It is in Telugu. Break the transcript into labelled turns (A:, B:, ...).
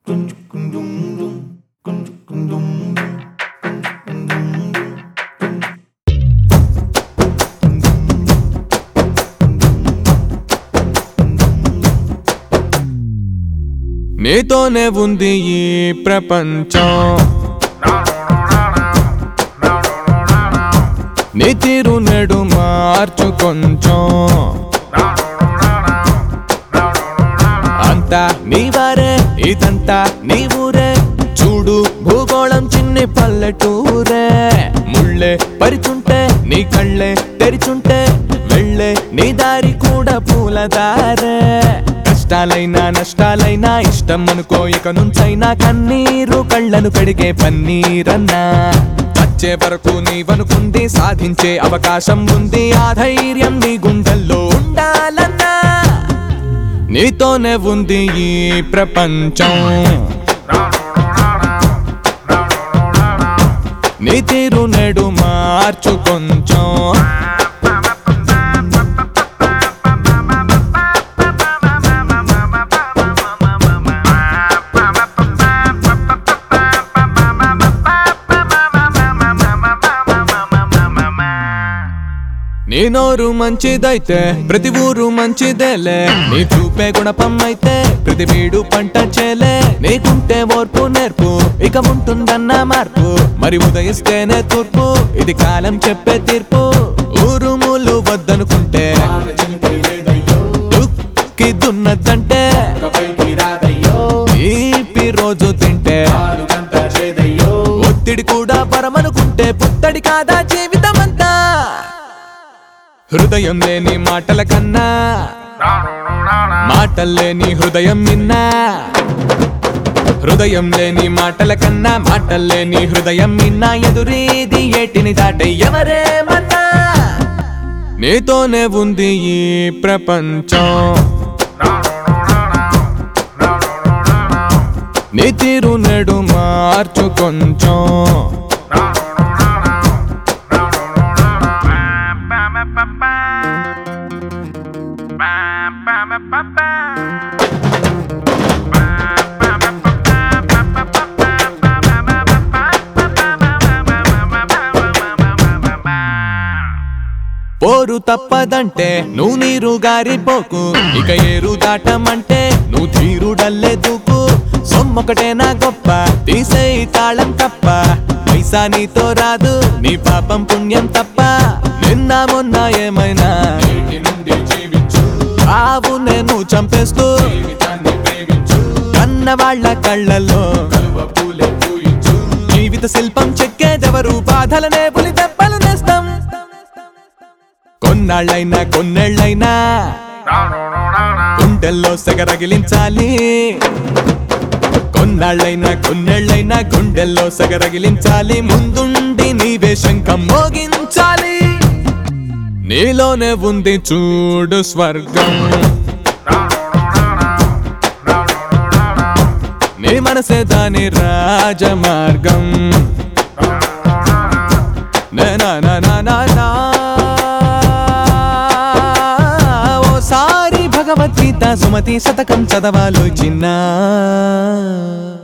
A: నీతోనే ఉంది ఈ ప్రపంచం నీ తీరు నెడు మార్చు కొంచెం అంతా నీ వారే ఇదంతా నీ ఊరే చూడు భూగోళం చిన్ని పల్లెటూరే ముళ్ళే పరిచుంటే నీ కళ్ళే తెరిచుంటే వెళ్ళే నీ దారి కూడా పూలదారే కష్టాలైనా నష్టాలైనా ఇష్టం అనుకో ఇక నుంచైనా కన్నీరు కళ్ళను కడిగే పన్నీరన్నా వచ్చే వరకు నీవనుకుంది సాధించే అవకాశం ఉంది ఆ ధైర్యం నీ గుండెల్లో ఉండాలన్నా నీతోనే ఉంది ఈ ప్రపంచం నీ తీరు నెడు మార్చు కొంచెం నీ నోరు మంచిదైతే ప్రతి ఊరు మంచిదేలే నీ చూపే గుణపం అయితే ప్రతి వీడు పంట చేలే నీకుంటే ఓర్పు నేర్పు ఇక ఉంటుందన్న మార్పు మరి ఉదయిస్తేనే తూర్పు ఇది కాలం చెప్పే తీర్పు ఊరు మూలు వద్దనుకుంటే దుక్కి దున్నదంటే ఈపి రోజు తింటే ఒత్తిడి కూడా పరమనుకుంటే పుత్తడి కాదా జీవితమంతా హృదయం లేని మాటల కన్నా మాటల్లేని హృదయం నిన్నా హృదయం లేని మాటల కన్నా మాటల్లేని హృదయం నిన్నా ఎదురీది ఏటిని దాటే ఎవరేమన్నా నీతోనే ఉంది ఈ ప్రపంచం నీ తీరు నెడు మార్చు కొంచెం పోరు తప్పదంటే నువ్వు నీరు గారిపోకు ఇక ఏరు దాటమంటే నువ్వు తీరుడల్లే దూకు సొమ్మొకటే నా గొప్ప తీసేయి తాళం తప్ప పైసా నీతో రాదు నీ పాపం పుణ్యం తప్ప నిన్న మొన్న ఏమైనా ఆవు నేను చంపేస్తూ కన్న వాళ్ళ కళ్ళల్లో జీవిత శిల్పం చెక్కేదెవరు బాధలనే పులి దెబ్బలు నేస్తాం కొన్నాళ్ళైనా కొన్నేళ్ళైనా గుండెల్లో సెగరగిలించాలి కొన్నాళ్ళైనా కొన్నేళ్ళైనా గుండెల్లో సెగరగిలించాలి ముందుండి నీవే శంఖం మోగించాలి నీలోనే ఉంది చూడు స్వర్గం నీ మనసే దాని రాజమార్గం నా నా నా నా నా ఓసారి భగవద్గీత సుమతి శతకం చదవాలో చిన్నా